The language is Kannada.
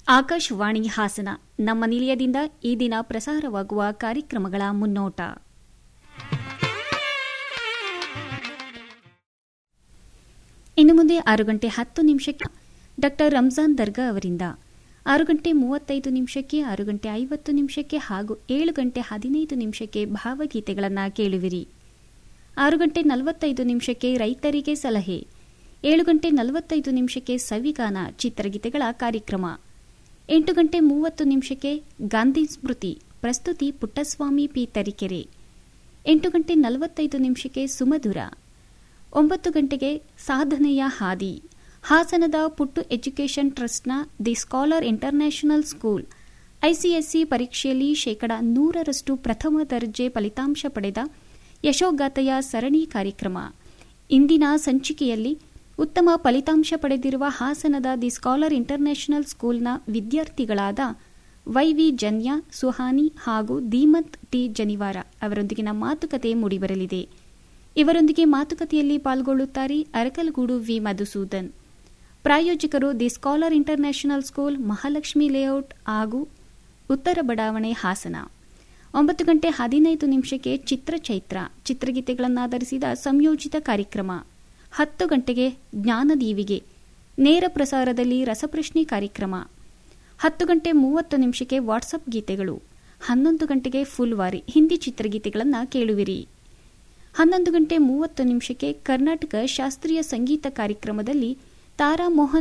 ಆಕಾಶವಾಣಿ ಹಾಸನ ನಮ್ಮ ನಿಲಯದಿಂದ ಈ ದಿನ ಪ್ರಸಾರವಾಗುವ ಕಾರ್ಯಕ್ರಮಗಳ ಮುನ್ನೋಟ ಇನ್ನು ಮುಂದೆ ಆರು ಗಂಟೆ ಹತ್ತು ನಿಮಿಷಕ್ಕೆ ಡಾಕ್ಟರ್ ರಂಜಾನ್ ದರ್ಗಾ ಅವರಿಂದ ಆರು ಗಂಟೆ ಮೂವತ್ತೈದು ನಿಮಿಷಕ್ಕೆ ಆರು ಗಂಟೆ ಐವತ್ತು ನಿಮಿಷಕ್ಕೆ ಹಾಗೂ ಏಳು ಗಂಟೆ ಹದಿನೈದು ನಿಮಿಷಕ್ಕೆ ಭಾವಗೀತೆಗಳನ್ನು ಕೇಳುವಿರಿ ಆರು ಗಂಟೆ ನಲವತ್ತೈದು ನಿಮಿಷಕ್ಕೆ ರೈತರಿಗೆ ಸಲಹೆ ಏಳು ಗಂಟೆ ನಲವತ್ತೈದು ನಿಮಿಷಕ್ಕೆ ಸವಿಗಾನ ಚಿತ್ರಗೀತೆಗಳ ಕಾರ್ಯಕ್ರಮ ಎಂಟು ಗಂಟೆ ಮೂವತ್ತು ನಿಮಿಷಕ್ಕೆ ಗಾಂಧಿ ಸ್ಮೃತಿ ಪ್ರಸ್ತುತಿ ಪುಟ್ಟಸ್ವಾಮಿ ಪಿ ತರೀಕೆರೆ ಎಂಟು ಗಂಟೆ ನಲವತ್ತೈದು ನಿಮಿಷಕ್ಕೆ ಸುಮಧುರ ಒಂಬತ್ತು ಗಂಟೆಗೆ ಸಾಧನೆಯ ಹಾದಿ ಹಾಸನದ ಪುಟ್ಟು ಎಜುಕೇಷನ್ ಟ್ರಸ್ಟ್ನ the scholar international school ICSE ಪರೀಕ್ಷೆಯಲ್ಲಿ ಶೇಕಡಾ ನೂರರಷ್ಟು ಪ್ರಥಮ ದರ್ಜೆ ಫಲಿತಾಂಶ ಪಡೆದ ಯಶೋಗಾಥೆಯ ಸರಣಿ ಕಾರ್ಯಕ್ರಮ ಇಂದಿನ ಸಂಚಿಕೆಯಲ್ಲಿ ಉತ್ತಮ ಫಲಿತಾಂಶ ಪಡೆದಿರುವ ಹಾಸನದ ದಿ ಸ್ಕಾಲರ್ ಇಂಟರ್ನ್ಯಾಷನಲ್ ಸ್ಕೂಲ್ನ ವಿದ್ಯಾರ್ಥಿಗಳಾದ ವೈವಿ ಜನ್ಯ ಸುಹಾನಿ ಹಾಗೂ ದೀಮಂತ್ ಟಿ ಜನಿವಾರ ಅವರೊಂದಿಗಿನ ಮಾತುಕತೆ ಮೂಡಿಬರಲಿದೆ ಇವರೊಂದಿಗೆ ಮಾತುಕತೆಯಲ್ಲಿ ಪಾಲ್ಗೊಳ್ಳುತ್ತಾರೆ ಅರಕಲಗೂಡು ವಿ ಮಧುಸೂದನ್ ಪ್ರಾಯೋಜಕರು the scholar international school Mahalakshmi layout ಹಾಗೂ ಉತ್ತರ ಬಡಾವಣೆ ಹಾಸನ ಒಂಬತ್ತು ಗಂಟೆ ಹದಿನೈದು ನಿಮಿಷಕ್ಕೆ ಚಿತ್ರಚೈತ್ರ ಚಿತ್ರಗೀತೆಗಳನ್ನಾಧರಿಸಿದ ಸಂಯೋಜಿತ ಕಾರ್ಯಕ್ರಮ ಹತ್ತು ಗಂಟೆಗೆ ಜ್ಞಾನದೀವಿಗೆ ನೇರ ಪ್ರಸಾರದಲ್ಲಿ ರಸಪ್ರಶ್ನೆ ಕಾರ್ಯಕ್ರಮ ಹತ್ತು ಗಂಟೆ ಮೂವತ್ತು ನಿಮಿಷಕ್ಕೆ ವಾಟ್ಸಪ್ ಗೀತೆಗಳು ಹನ್ನೊಂದು ಗಂಟೆಗೆ ಫುಲ್ವಾರಿ ಹಿಂದಿ ಚಿತ್ರಗೀತೆಗಳನ್ನು ಕೇಳುವಿರಿ ಹನ್ನೊಂದು ಗಂಟೆ ಮೂವತ್ತು ನಿಮಿಷಕ್ಕೆ ಕರ್ನಾಟಕ ಶಾಸ್ತ್ರೀಯ ಸಂಗೀತ ಕಾರ್ಯಕ್ರಮದಲ್ಲಿ ತಾರಾ ಮೋಹನ್